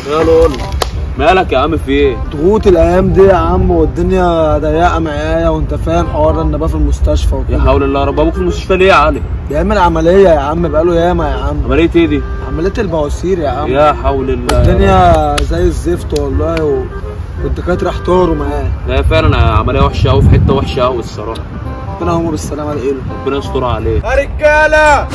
يا لول مالك يا عم في ايه؟ ضغوط الايام دي يا عم والدنيا ضيقه معايا وانت فاهم حوار ان بقى في المستشفى يا وكده حول الله يا رب ابوك في المستشفى ليه يا علي؟ بيعمل عمليه يا عم بقاله ياما يا عم عمليه ايه دي؟ عمليه البواسير يا عم يا حول الله الدنيا زي الزفت والله و... والدكاتره احتاروا معاه لا فعلا عمليه وحشه قوي في حته وحشه قوي الصراحه ربنا هم بالسلامه الاقيله ربنا يسترها عليه يا رجاله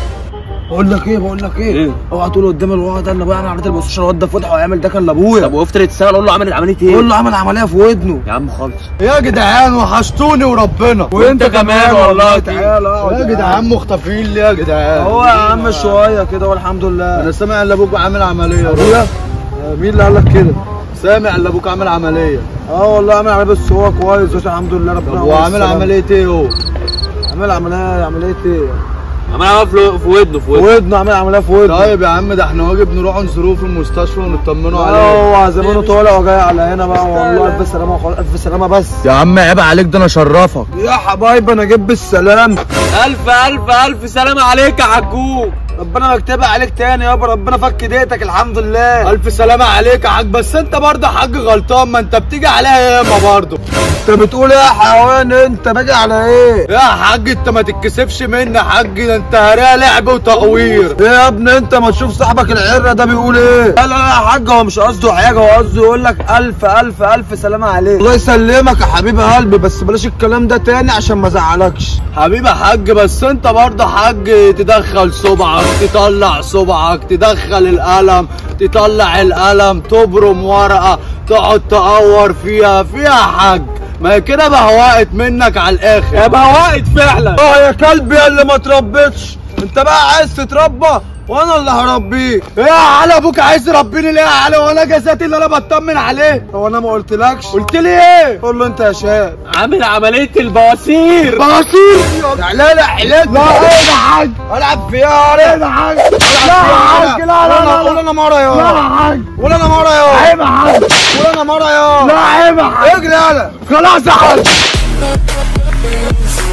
بقول لك ايه بقول لك ايه إيه؟ اوعى تقول قدام الواد ده ان ابويا عمل عمليه البواسير الواد ده فتحه وهيعمل ده كان طب لابويا وقفت تسال اقول له عمل عمليه ايه؟ قول له عمل عمليه في ودنه يا عم خالص يا جدعان وحشتوني وربنا وانت كمان والله تعالى اقعد يا جدعان مختفين ليه يا جدعان هو يا عم شويه كده والحمد لله انا سامع ان ابوك عامل عمليه ابويا آه، مين اللي قال لك كده سامع ان ابوك عامل عمليه اه والله عامل عمليه بس هو كويس بس الحمد لله ربنا طب يعوضه وعامل بالسلامة. عمليه ايه هو عامل عمليه عمليه ايه عمل عمليه في في ودنه في في ودنه ودنه عامل عمليه في ودنه طيب يا عم ده احنا واجب نروح نزوروه في المستشفى ونطمنوا عليه اه هو زمانه طالع وجاي على هنا بقى والله الف سلامه وخلاص الف سلامه بس يا عم عيب عليك ده انا شرفك يا حبايبي انا جيب بالسلام الف الف الف سلامه عليك يا حجوج ربنا ما يكتبها عليك تاني يابا ربنا فك ديتك الحمد لله الف سلامه عليك يا حاج بس انت برضه حاج غلطان ما انت بتيجي عليها ياما برضه انت بتقول ايه يا حيوان انت باجي على ايه يا حاج انت ما تتكسفش مني يا حاج ده انت هريها لعب وتقوير ايه يا ابني انت ما تشوف صاحبك العره ده بيقول ايه لا لا لا يا حاج هو مش قصده حاجه هو قصده يقول لك الف الف الف سلامه عليك الله يسلمك يا حبيب قلبي بس بلاش الكلام ده تاني عشان ما ازعلكش حبيبي يا حاج بس انت برضه حاج تدخل صبعك تطلع صبعك تدخل القلم تطلع القلم تبرم ورقه تقعد تقور فيها فيها يا حاج ما هي كده بهوقت منك على الاخر يا بواقد فعلا اه يا كلبي اللي ما تربيتش انت بقى عايز تتربى وانا اللي هربيك ايه يا علي ابوك عايز يربيني ليه يا علي وانا جزاتي اللي انا بطمن عليه هو انا ما قلتلكش قلت لي ايه قول له انت يا شاب عامل عمليه البواسير بصير لا لا حلال لا ايه يا حاج العب فيها يا ايه يا حاج لا يا حاج لا لا لا قول انا مره يا لا يا حاج قول انا مره يا عيب يا حاج قول انا مره يا لا عيب يا حاج اجري يلا خلاص يا حاج Thank